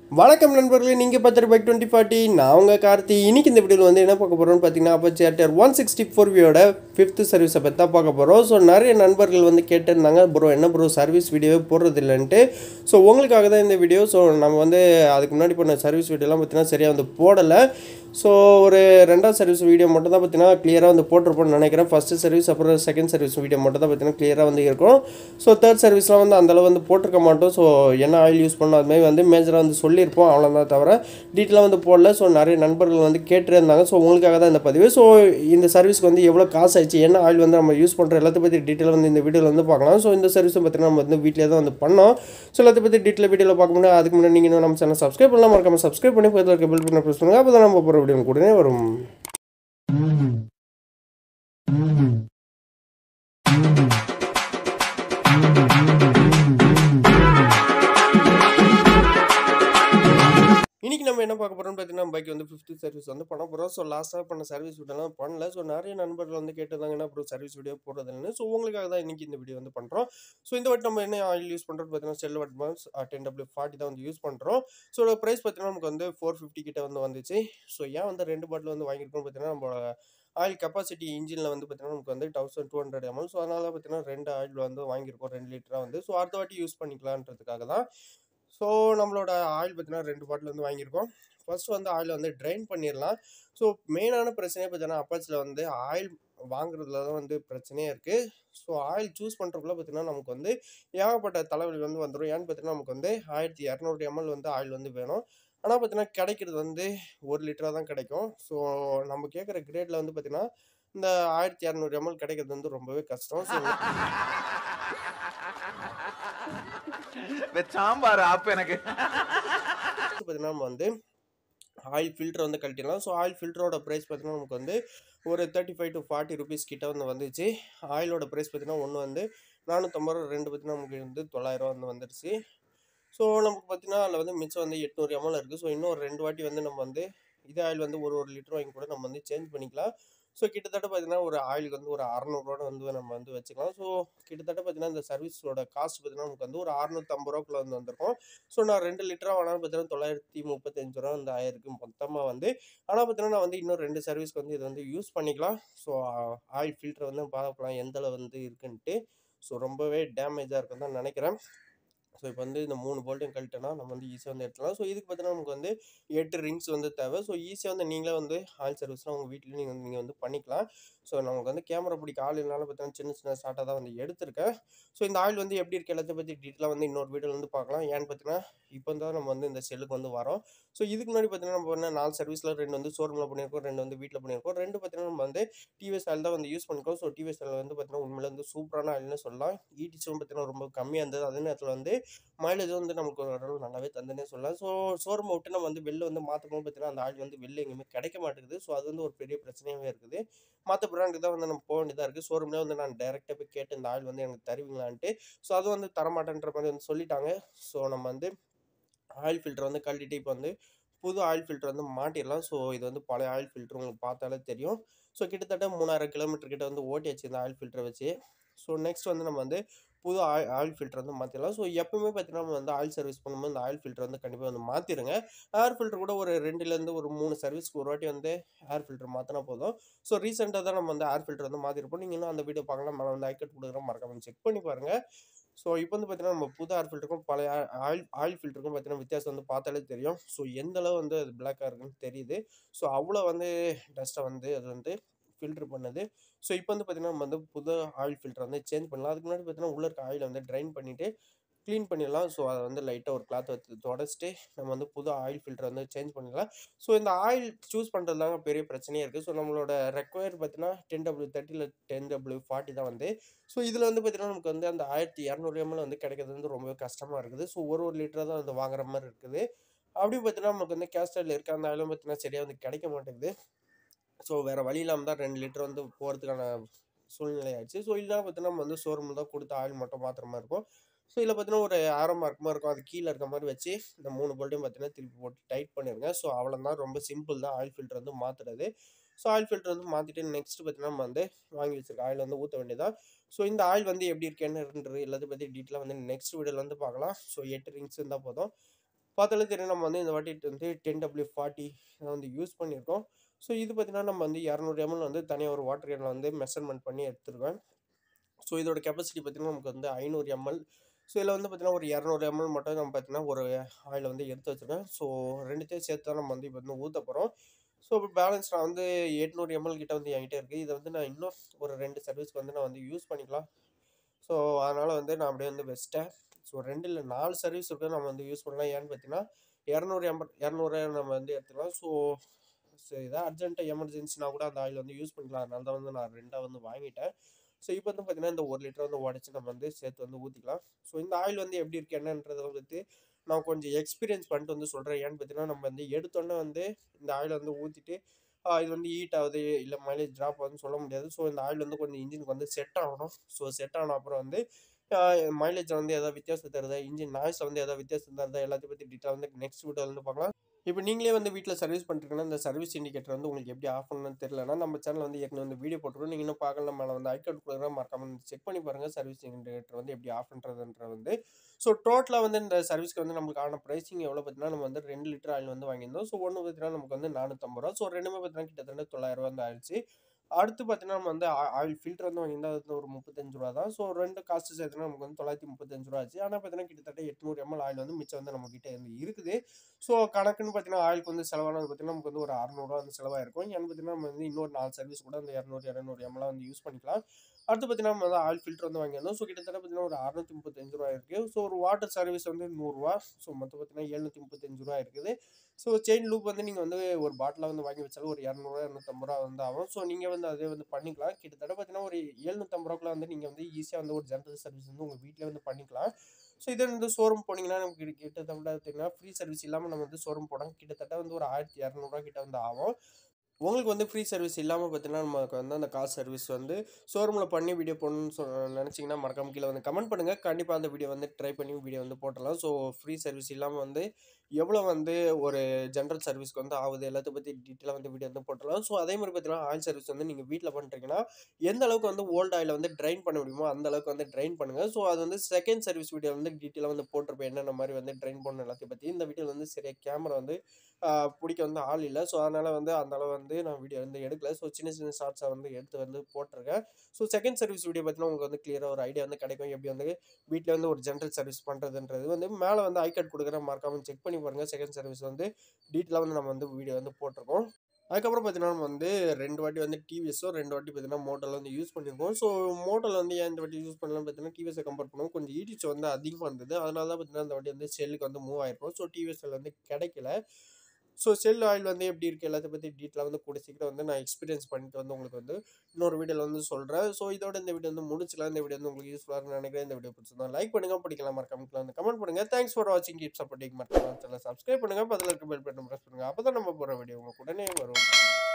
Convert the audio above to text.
வணக்கம் நண்பர்களே நீங்கள் பார்த்துட்டு பைக் டுவெண்ட்டி ஃபார்ட்டி நான் உங்கள் கார்த்தி இன்னைக்கு இந்த வீடியோவில் வந்து என்ன பார்க்க போகிறோம்னு பார்த்தீங்கன்னா அப்போ சேட்டர் ஒன் சிக்ஸ்டி ஃபோர் வியோட ஃபிஃப்த் சர்வீஸை பற்றி தான் பார்க்க போகிறோம் ஸோ நிறைய நண்பர்கள் வந்து கேட்டிருந்தாங்க ப்ரோ என்ன ப்ரோ சர்வீஸ் வீடியோவே போடுறது இல்லைன்ட்டு ஸோ உங்களுக்காக தான் இந்த வீடியோ ஸோ நம்ம வந்து அதுக்கு முன்னாடி பண்ண சர்வீஸ் வீடியோலாம் பார்த்தீங்கன்னா சரியாக வந்து போடலை ஸோ ஒரு ரெண்டாவது சர்வீஸ் வீடியோ மட்டும் தான் பார்த்தீங்கன்னா கிளியராக வந்து போட்டிருப்போம்னு நினைக்கிறேன் ஃபஸ்ட்டு சர்வீஸ் அப்புறம் செகண்ட் சர்வீஸ் வீடியோ மட்டும் தான் பார்த்தீங்கன்னா கிளியராக வந்து இருக்கும் ஸோ தேர்ட் சர்வீஸ்லாம் வந்து அந்தளவு வந்து போட்டிருக்க மாட்டோம் ஸோ என்ன ஆயில் யூஸ் பண்ணோம் அதுமாதிரி வந்து மேஜராக வந்து சொல்லியிருப்போம் அவ்வளோதான் தவிர டீட்டெயிலாக வந்து போடல ஸோ நிறைய நண்பர்கள் வந்து கேட்டிருந்தாங்க ஸோ உங்களுக்காக தான் இந்த பதிவு ஸோ இந்த சர்வீஸ்க்கு வந்து எவ்வளோ காசு ஆச்சு என்ன ஆயில் வந்து நம்ம யூஸ் பண்ணுற எல்லாத்த பற்றி டீட்டெயில் வந்து இந்த வீடியோவில் வந்து பார்க்கலாம் ஸோ இந்த சர்வீஸை பார்த்தீங்கன்னா நம்ம வந்து வீட்டிலே தான் வந்து பண்ணோம் ஸோ எல்லாத்த பற்றி டீட்டெயில் வீடியோவில் பார்க்க முடியாது அதுக்கு முன்னாடி நீங்கள் இன்னும் நம்ம சேனல் சப்ஸ்கிரைப் பண்ணலாம் மறக்காம சப்ஸ்கிரைப் பண்ணி பக்கத்தில் இருக்க பில் பண்ண ப்ரெஸ் பண்ணுங்கள் அப்போ தான் நம்ம போகிற வீடியோ உடனே வரும் இன்னைக்கு நம்ம என்ன பார்க்க போறோம்னு பார்த்தீங்கன்னா பைக் வந்து ஃபிஃப்த் சர்வீஸ் வந்து பண்ண போகிறோம் ஸோ லாஸ்ட்டாக பண்ண சர்வீஸ் வீடியோலாம் பண்ணல ஸோ நிறைய நண்பர்கள் வந்து கேட்டிருந்தாங்கன்னா அப்புறம் சர்வீஸ் வீடியோ போடுறதுன்னு ஸோ உங்களுக்காக தான் இன்னைக்கு இந்த வீடியோ வந்து பண்ணுறோம் ஸோ இந்த வாட்டி நம்ம என்ன ஆயில் யூஸ் பண்ணுறோம் பார்த்தீங்கன்னா Shell Advance ten W forty தான் வந்து யூஸ் பண்ணுறோம் ஸோ ப்ரைஸ் பார்த்தீங்கன்னா நமக்கு வந்து ஃபோர் ஃபிஃப்டி கிட்ட வந்து வந்துச்சு ஸோ ஏன் வந்து ரெண்டு பாட்டில் வந்து வாங்கியிருக்கோம் பார்த்தீங்கன்னா நம்ம ஆயில் கெப்பாசிட்டி இன்ஜினில் வந்து பார்த்தீங்கன்னா நமக்கு வந்து thousand two hundred ML so அதனால் பார்த்தீங்கன்னா ரெண்டு ஆயில் வந்து வாங்கியிருக்கோம் ரெண்டு லிட்டராக வந்து ஸோ அடுத்த வாட்டி யூஸ் பண்ணிக்கலான்றதுக்காக தான் ஸோ நம்மளோட ஆயில் பார்த்தீங்கன்னா ரெண்டு பாட்டில் வந்து வாங்கியிருக்கோம் ஃபர்ஸ்ட் வந்து ஆயில் வந்து ட்ரைன் பண்ணிடலாம் ஸோ மெயினான பிரச்சனையே பார்த்தீங்கன்னா அப்பாச்சில் வந்து ஆயில் வாங்குறதுல தான் வந்து பிரச்சனையே இருக்குது ஸோ ஆயில் சூஸ் பண்ணுறதுக்குள்ள பார்த்தீங்கன்னா நமக்கு வந்து ஏகப்பட்ட தலைவலி வந்து வந்துடும் ஏன்னு பார்த்தீங்கன்னா நமக்கு வந்து ஆயிரத்தி இரநூறு எம்எல் வந்து ஆயில் வந்து வேணும் ஆனால் பார்த்தீங்கன்னா கிடைக்கிறது வந்து ஒரு லிட்டராக தான் கிடைக்கும் ஸோ நம்ம கேட்குற கிரேடில் வந்து பார்த்தீங்கன்னா இந்த ஆயிரத்தி இரநூறு எம்எல் கிடைக்கிறது வந்து ரொம்பவே கஷ்டம் ஸோ சாம்பார் ஆப் எனக்கு பார்த்தீங்கன்னா நம்ம வந்து ஆயில் ஃபில்டர் வந்து கழட்டிடலாம் ஸோ ஆயில் ஃபில்டரோட ப்ரைஸ் பார்த்தீங்கன்னா நமக்கு வந்து ஒரு thirty five to forty rupees கிட்ட வந்து வந்துச்சு ஆயிலோட ப்ரைஸ் பார்த்தீங்கன்னா ஒன்று வந்து நானூற்றம்பது ரூபா ரெண்டு பார்த்தீங்கன்னா நமக்கு வந்து தொள்ளாயிரம் வந்து வந்துடுச்சு ஸோ நமக்கு பார்த்தீங்கன்னா அதில் வந்து மிச்சம் வந்து எட்நூறு எம்எல் இருக்குது ஸோ இன்னும் ஒரு ரெண்டு வாட்டி வந்து நம்ம வந்து இதே ஆயில் வந்து ஒரு ஒரு லிட்டர் வாங்கி கூட நம்ம வந்து சேஞ்ச் பண்ணிக்கலாம் ஸோ கிட்டத்தட்ட பார்த்தீங்கன்னா ஒரு ஆயிலுக்கு வந்து ஒரு அறநூறுவா வந்து நம்ம வந்து வச்சுக்கலாம் ஸோ கிட்டத்தட்ட பார்த்தீங்கன்னா இந்த சர்வீஸோட காஸ்ட் பார்த்தீங்கன்னா நமக்கு வந்து ஒரு அறுநூத்தம்பது ரூபாக்குள்ள வந்து வந்திருக்கும் ஸோ நான் ரெண்டு லிட்டராக வாங்கினாலும் பார்த்தீங்கன்னா தொள்ளாயிரத்தி முப்பத்தஞ்சு ரூபா வந்து ஆயிருக்கு மொத்தமாக வந்து ஆனால் பார்த்தீங்கன்னா நான் வந்து இன்னும் ரெண்டு சர்வீஸ்க்கு வந்து இதை வந்து யூஸ் பண்ணிக்கலாம் ஸோ ஆயில் ஃபில்டர் வந்து பார்க்கலாம் எந்த அளவு வந்து இருக்குன்ட்டு ஸோ ரொம்பவே டேமேஜாக இருக்குன்னு தான் நினைக்கிறேன் ஸோ இப்போ வந்து இந்த மூணு போல்ட்டையும் கழட்டினா நம்ம வந்து ஈஸியாக வந்து எடுத்துக்கலாம் ஸோ இதுக்கு பார்த்தீங்கன்னா நமக்கு வந்து எட்டு ரிங்ஸ் வந்து தேவை ஸோ ஈஸியாக வந்து நீங்களே வந்து ஆயில் சர்வீஸ்லாம் உங்கள் வீட்லேயும் நீங்கள் வந்து நீங்கள் வந்து பண்ணிக்கலாம் ஸோ நமக்கு வந்து கேமரா பிடிக்க ஆள் இல்லைனாலும் பார்த்தீங்கன்னா சின்ன சின்ன ஷார்ட்டாக தான் வந்து எடுத்திருக்கேன் ஸோ இந்த ஆயில் வந்து எப்படி இருக்கு எல்லாத்தையும் பற்றி டீட்டெயிலாக வந்து இன்னொரு வீடியோவில் வந்து பார்க்கலாம் ஏன்னு பார்த்தீங்கன்னா இப்போ தான் நம்ம வந்து இந்த செல்லுக்கு வந்து வரோம் ஸோ இதுக்கு முன்னாடி பார்த்தீங்கன்னா நம்ம வந்து நாலு சர்வீஸில் ரெண்டு வந்து ஷோரூமில் பண்ணியிருக்கோம் ரெண்டு வந்து வீட்டில் பண்ணியிருக்கோம் ரெண்டு பார்த்தீங்கன்னா நம்ம வந்து டிவிஎஸ் ஆயில் தான் வந்து யூஸ் பண்ணிருக்கோம் ஸோ டிவிஎஸ் ஆயில் வந்து பார்த்தீங்கன்னா உண்மையில வந்து சூப்பரான ஆயில்னு சொல்லலாம் ஈடிச்சும் பார்த்தீங்கன்னா ரொம்ப கம்மியாக இருந்தது அதே நேரத்தில் வந்து மைலேஜ் வந்து நமக்கு ஓரளவு நல்லாவே தந்துனே சொல்லலாம் ஸோ ஷோரூம் விட்டு நம்ம வந்து வெளில வந்து மாற்றும் போது பார்த்தீங்கன்னா அந்த ஆயில் வந்து வெளில எங்கேயுமே கிடைக்க மாட்டேங்குது ஸோ அது வந்து ஒரு பெரிய பிரச்சனையாகவே இருக்குது மற்ற பிராண்டுக்கு தான் வந்து நம்ம போக வேண்டியதாக இருக்குது ஷோரூம்லேயே வந்து நான் டேரெக்டாக போய் கேட்டு இந்த ஆயில் வந்து எனக்கு தருவீங்களான்ட்டு ஸோ அது வந்து தரமாட்டேன்ற மாதிரி வந்து சொல்லிட்டாங்க ஸோ நம்ம வந்து ஆயில் ஃபில்டர் வந்து கழட்டிட்டு இப்போ வந்து புது ஆயில் ஃபில்டர் வந்து மாட்டிடலாம் ஸோ இது வந்து பழைய ஆயில் ஃபில்டர் உங்களுக்கு பார்த்தாலே தெரியும் ஸோ கிட்டத்தட்ட மூணாயிரம் கிலோமீட்டர் கிட்ட வந்து ஓட்டியாச்சு இந்த ஆயில் ஃபில்டரை வச்சு ஸோ நெக்ஸ்ட் வந்து நம்ம வந்து புது ஆயில் ஆயில் ஃபில்டர் வந்து மாற்றிடலாம் ஸோ எப்பவுமே பார்த்தீங்கன்னா நம்ம வந்து ஆயில் சர்வீஸ் பண்ணும்போது இந்த ஆயில் ஃபில்டர் வந்து கண்டிப்பாக வந்து மாற்றிடுங்க ஏர் ஃபில்டர் கூட ஒரு ரெண்டுலேருந்து ஒரு மூணு சர்வீஸ்க்கு ஒரு வாட்டி வந்து ஏர் ஃபில்டர் மாற்றினா போதும் ஸோ ரீசெண்டாக தான் நம்ம வந்து ஏர் ஃபில்டர் வந்து மாற்றிருப்போம் நீங்கள் இன்னும் அந்த வீடியோ பார்க்கலாம் மேலே வந்து ஐக்கட் கொடுக்குறோம் மறக்காம செக் பண்ணி பாருங்கள் ஸோ இப்போ வந்து பார்த்தீங்கன்னா நம்ம புது ஏர் ஃபில்டருக்கும் பழைய ஆயில் ஆயில் ஃபில்டருக்கும் பார்த்தீங்கன்னா வித்தியாசம் வந்து பார்த்தாலே தெரியும் ஸோ எந்த அளவு வந்து அது பிளாக்காக இருக்குன்னு தெரியுது ஸோ அவ்வளோ வந்து டஸ்ட்டை வந்து அது வந்து ஃபில்டர் பண்ணுது ஸோ இப்போ வந்து பார்த்தீங்கன்னா நம்ம வந்து புது ஆயில் ஃபில்டர் வந்து சேஞ்ச் பண்ணலாம் அதுக்கு முன்னாடி பார்த்தீங்கன்னா உள்ள இருக்க ஆயிலை வந்து ட்ரைன் பண்ணிவிட்டு க்ளீன் பண்ணிடலாம் ஸோ அதை வந்து லைட்டாக ஒரு கிளாத் வச்சு தொடச்சிட்டு நம்ம வந்து புது ஆயில் ஃபில்டர் வந்து சேஞ்ச் பண்ணிடலாம் ஸோ இந்த ஆயில் சூஸ் பண்ணுறது தாங்க பெரிய பிரச்சனையே இருக்குது ஸோ நம்மளோட ரெக்வயர் பார்த்தீங்கன்னா டென் டபிள்யூ தேர்ட்டியில் டென் டபிள்யூ ஃபார்ட்டி தான் வந்து ஸோ இதில் வந்து பார்த்தீங்கன்னா நமக்கு வந்து அந்த ஆயிரத்தி இரநூறு எம்எல் வந்து கிடைக்கிறது வந்து ரொம்பவே கஷ்டமாக இருக்குது ஸோ ஒரு ஒரு லிட்டராக தான் வந்து வாங்குற மாதிரி இருக்குது அப்படி பார்த்தீங்கன்னா நமக்கு வந்து கேஸ்டரில் இருக்க அந்த ஆயிலும் பார்த்தீங்கன்னா சரியாக வந்து கிடைக்க மாட்டேங்குது ஸோ வேறு வழி இல்லாமல் தான் ரெண்டு லிட்டர் வந்து போகிறதுக்கான சூழ்நிலை ஆயிடுச்சு ஸோ இல்லைனா பார்த்தீங்கன்னா நம்ம வந்து ஷோரூமில் தான் கொடுத்து ஆயில் மட்டும் மாத்திர மாதிரி இருக்கும் ஸோ இதில் பார்த்தீங்கன்னா ஒரு ஆரம் மார்க் மாதிரி இருக்கும் அது கீழே இருக்க மாதிரி வச்சு இந்த மூணு போல்ட்டையும் பார்த்தீங்கன்னா திருப்பி போட்டு டைட் பண்ணிடுங்க ஸோ அவ்வளோதான் ரொம்ப சிம்பிள் தான் ஆயில் ஃபில்டர் வந்து மாற்றுறது ஸோ ஆயில் ஃபில்டர் வந்து மாற்றிட்டு நெக்ஸ்ட் பார்த்தீங்கன்னா நம்ம வந்து வாங்கி வச்சிருக்க ஆயில் வந்து ஊற்ற வேண்டியதான் ஸோ இந்த ஆயில் வந்து எப்படி இருக்கு என்னன்றது எல்லாத்தையும் பற்றி டீட்டெயிலாக வந்து நெக்ஸ்ட் வீடியோவில் வந்து பார்க்கலாம் ஸோ எட்டு ரிங்ஸ் இருந்தால் போதும் பார்த்தாலே தெரியும் நம்ம வந்து இந்த வாட்டி வந்து டென் டபிள்யூ ஃபார்ட்டி இதை வந்து யூஸ் பண்ணியிருக்கோம் ஸோ இது பார்த்திங்கன்னா நம்ம வந்து இரநூறு எம்எல் வந்து தனியாக ஒரு வாட்டர் கேனில் வந்து மெஷர்மெண்ட் பண்ணி எடுத்துருக்கேன் ஸோ இதோட கெப்பாசிட்டி பார்த்திங்கன்னா நமக்கு வந்து ஐநூறு எம்எல் ஸோ இதில் வந்து பார்த்திங்கன்னா ஒரு இரநூறு எம்எல் மட்டும் நம்ம பார்த்திங்கன்னா ஒரு ஆயில் வந்து எடுத்து வச்சுருக்கேன் ஸோ ரெண்டுத்தையும் சேர்த்து தான் நம்ம வந்து இப்போ வந்து ஊற்ற போகிறோம் ஸோ இப்போ பேலன்ஸ் நான் வந்து எட்நூறு எம்எல் கிட்ட வந்து என்கிட்ட இருக்குது இதை வந்து நான் இன்னும் ஒரு ரெண்டு சர்வீஸ்க்கு வந்து நான் வந்து யூஸ் பண்ணிக்கலாம் ஸோ அதனால் வந்து நான் அப்படியே வந்து வச்சிட்டேன் ஸோ ரெண்டு இல்லை நாலு சர்வீஸ் இருக்குது நம்ம வந்து யூஸ் பண்ணலாம் ஏன்னு பார்த்தீங்கன்னா இரநூறு எண்பத் இரநூறு நம்ம வந்து எடுத்துக்கலாம் ஸோ ஸோ இதாக அர்ஜென்ட்டாக எமர்ஜென்சினா கூட அந்த ஆயில் வந்து யூஸ் பண்ணிக்கலாம் அதனால தான் வந்து நான் ரெண்டாக வந்து வாங்கிட்டேன் ஸோ இப்போ வந்து பார்த்தீங்கன்னா இந்த ஒரு லிட்டர் வந்து உடச்சி நம்ம வந்து சேர்த்து வந்து ஊற்றிக்கலாம் ஸோ இந்த ஆயில் வந்து எப்படி இருக்குது என்னன்றதை வந்து நான் கொஞ்சம் எக்ஸ்பீரியன்ஸ் பண்ணிட்டு வந்து சொல்கிறேன் ஏன்னு பார்த்தீங்கன்னா நம்ம வந்து எடுத்தோன்னே வந்து இந்த ஆயில் வந்து ஊற்றிட்டு இது வந்து ஹீட் ஆகுது இல்லை மைலேஜ் ட்ராப் ஆகுதுன்னு சொல்ல முடியாது ஸோ இந்த ஆயில் வந்து கொஞ்சம் இன்ஜினுக்கு வந்து செட் ஆகணும் ஸோ செட் ஆன அப்புறம் வந்து மைலேஜ் வந்து எதாவது வித்தியாசம் தருதா இன்ஜின் நாய்ஸில் வந்து எதாவது வித்தியாசம் தருதா எல்லாத்தையும் பற்றி டீட்டெயில் வந்து நெக்ஸ்ட் வீடியோ வந்து பார்க்கலாம் இப்போ நீங்களே வந்து வீட்டில் சர்வீஸ் பண்ணுறீங்கன்னா இந்த சர்வீஸ் இண்டிகேட்டர் வந்து உங்களுக்கு எப்படி ஆஃப் பண்ணணும்னு தெரியலனா நம்ம சேனல் வந்து ஏற்கனவே வந்து வீடியோ போட்டுருக்கோம் நீங்கள் இன்னும் பார்க்கல மேலே வந்து ஐக்கார்டு கொடுக்குறோம் மறக்காம செக் பண்ணி பாருங்கள் சர்வீஸ் இண்டிகேட்டர் வந்து எப்படி ஆஃப் பண்ணுறதுன்ற வந்து ஸோ டோட்டலாக வந்து இந்த சர்வீஸ்க்கு வந்து நம்மளுக்கு ஆன ப்ரைஸிங் எவ்வளோ பார்த்தீங்கன்னா நம்ம வந்து ரெண்டு லிட்டர் ஆயில் வந்து வாங்கியிருந்தோம் ஸோ ஒன்று பார்த்தீங்கன்னா நமக்கு வந்து நானூற்றம்பது ரூபா ஸோ ரெண்டுமே பார்த்தீங்கன்னா கிட்டத்தட்ட தொள்ளாயிரம் ரூபா வந்து ஆயிடுச்சு அடுத்து பார்த்தீங்கன்னா நம்ம வந்து ஆயில் ஃபில்டர் வந்து வாங்கியிருந்தா அது ஒரு முப்பத்தஞ்சு ரூபா தான் ஸோ ரெண்டு காஸ்ட் சேர்த்துனா நமக்கு வந்து தொள்ளாயிரத்தி முப்பத்தஞ்சு ரூபா ஆச்சு ஆனால் பார்த்தீங்கன்னா கிட்டத்தட்ட எட்நூறு எம்எல் ஆயில் வந்து மிச்சம் வந்து நம்ம கிட்ட இருந்து இருக்குது ஸோ கணக்குன்னு பார்த்தீங்கன்னா ஆயிலுக்கு வந்து செலவானது பார்த்தீங்கன்னா நமக்கு வந்து ஒரு அறநூறுவா வந்து செலவாயிருக்கும் ஏன்னு பார்த்தீங்கன்னா நம்ம வந்து இன்னொரு நாலு சர்வீஸ் கூட அந்த இரநூறு இரநூறு எம்எல்லாம் வந்து யூஸ் பண்ணிக்கலாம் அடுத்து பார்த்தீங்கன்னா நம்ம வந்து ஆயில் ஃபில்டர் வந்து வாங்கியிருந்தோம் ஸோ கிட்டத்தட்ட பார்த்தீங்கன்னா ஒரு அறுநூத்தி முப்பத்தஞ்சு ரூபா இருக்குது ஸோ ஒரு வாட்டர் சர்வீஸ் வந்து நூறுரூவா ஸோ மொத்தம் பார்த்தீங்கன்னா எழுநூற்றி முப்பத்தஞ்சு ரூபா இருக்குது ஸோ செயின் லூப் வந்து நீங்கள் வந்து ஒரு பாட்டிலாக வந்து வாங்கி வச்சாலும் ஒரு இரநூறுவா இரநூத்தம்பது ரூபா வந்து ஆகும் ஸோ நீங்கள் வந்து அதே வந்து பண்ணிக்கலாம் கிட்டத்தட்ட பார்த்தீங்கன்னா ஒரு எழுநூத்தம்பது ரூபாக்குள்ள வந்து நீங்கள் வந்து ஈஸியாக வந்து ஒரு ஜென்ரல் சர்வீஸ் வந்து உங்கள் வீட்டிலே வந்து பண்ணிக்கலாம் ஸோ இதே வந்து ஷோரூம் போனீங்கன்னா நமக்கு கிட்டத்தட்ட பார்த்தீங்கன்னா ஃப்ரீ சர்வீஸ் இல்லாமல் நம்ம வந்து ஷோரூம் போனோம் கிட்டத்தட்ட வந்து ஒரு ஆயிரத்தி இரநூறுவா கிட்ட வந்து ஆகும் உங்களுக்கு வந்து ஃப்ரீ சர்வீஸ் இல்லாமல் பார்த்தீங்கன்னா நமக்கு வந்து அந்த கார் சர்வீஸ் வந்து ஷோரூமில் பண்ணி வீடியோ போடணும்னு சொ நினச்சிங்கன்னா மறக்காம கீழே வந்து கமெண்ட் பண்ணுங்கள் கண்டிப்பாக அந்த வீடியோ வந்து ட்ரை பண்ணி வீடியோ வந்து போட்டலாம் ஸோ ஃப்ரீ சர்வீஸ் இல்லாமல் வந்து எவ்வளோ வந்து ஒரு ஜென்ரல் சர்வீஸ்க்கு வந்து ஆகுது எல்லாத்தையும் பற்றி டீட்டெயிலாக வந்து வீடியோ வந்து போட்டலாம் ஸோ அதே மாதிரி பார்த்தீங்கன்னா ஆயில் சர்வீஸ் வந்து நீங்கள் வீட்டில் பண்ணுறீங்கன்னா எந்த அளவுக்கு வந்து ஓல்டு ஆயில் வந்து ட்ரைன் பண்ண முடியுமோ அந்த அளவுக்கு வந்து ட்ரைன் பண்ணுங்கள் ஸோ அது வந்து செகண்ட் சர்வீஸ் வீடியோ வந்து டீட்டெயிலாக வந்து போட்டிருப்பேன் என்னென்ன மாதிரி வந்து ட்ரைன் பண்ணணும் எல்லாத்தையும் பற்றி இந்த வீடியோவில் வந்து சரியாக கேமரா வந்து பிடிக்க வந்து ஆள் இல்லை ஸோ அதனால் வந்து அந்த அளவு வந்து நான் வீடியோ வந்து எடுக்கல ஸோ சின்ன சின்ன ஷார்ட்ஸை வந்து எடுத்து வந்து போட்டிருக்கேன் ஸோ செகண்ட் சர்வீஸ் வீடியோ பார்த்தீங்கன்னா உங்களுக்கு வந்து கிளியராக ஒரு ஐடியா வந்து கிடைக்கும் எப்படி வந்து வீட்டில் வந்து ஒரு ஜென்ரல் சர்வீஸ் பண்ணுறதுன்றது வந்து மேலே வந்து ஐ கார்டு கொடுக்குற மறக்காமல் செக் பண்ணி பாருங்கள் செகண்ட் சர்வீஸ் வந்து டீட்டெயிலாக வந்து நம்ம வந்து வீடியோ வந்து போட்டிருக்கோம் அதுக்கப்புறம் பார்த்தீங்கன்னா நம்ம வந்து ரெண்டு வாட்டி வந்து டிவிஎஸோ ரெண்டு வாட்டி பார்த்தீங்கன்னா மோட்டரில் வந்து யூஸ் பண்ணியிருக்கோம் ஸோ மோட்டரில் வந்து ஏன் இந்த வாட்டி யூஸ் பண்ணலாம் பார்த்தீங்கன்னா டிவிஎஸை கம்பேர் பண்ணுவோம் கொஞ்சம் ஈடிச்சு வந்து அதிகமாக இருந்தது அதனால தான் பார்த்தீங்கன்னா இந்த வாட்டி வந்து செல்லுக்கு வந்து மூவ் ஆயிருக்கும் ஸோ டிவிஎஸ்ல வந்து கிடைக்கல ஸோ செல் ஆயில் வந்து எப்படி இருக்குது எல்லாத்தையும் பற்றி டீட்டெயிலாக வந்து கூட சீக்கிரம் வந்து நான் எக்ஸ்பீரியன்ஸ் பண்ணிட்டு வந்து உங்களுக்கு வந்து இன்னொரு வீடியோவில் வந்து சொல்கிறேன் ஸோ இதோட இந்த வீடியோ வந்து முடிச்சுக்கலாம் இந்த வீடியோ வந்து உங்களுக்கு யூஸ்ஃபுல்லாக நினைக்கிறேன் இந்த வீடியோ பிடிச்சிருந்தா லைக் பண்ணுங்கள் படிக்கலாம் மறக்காம வந்து கமெண்ட் பண்ணுங்கள் தேங்க்ஸ் ஃபார் வாட்சிங் கீப் சப்போர்ட்டிங் மறக்காம சேனல் சப்ஸ்கிரைப் பண்ணுங்கள் பதில் இருக்க பெல் பட்டன் ப்ரெஸ் பண்ணுங்கள் அப்போ தான் நம்ம போகிற வீடியோ உங்களுக்கு உடனே வரும்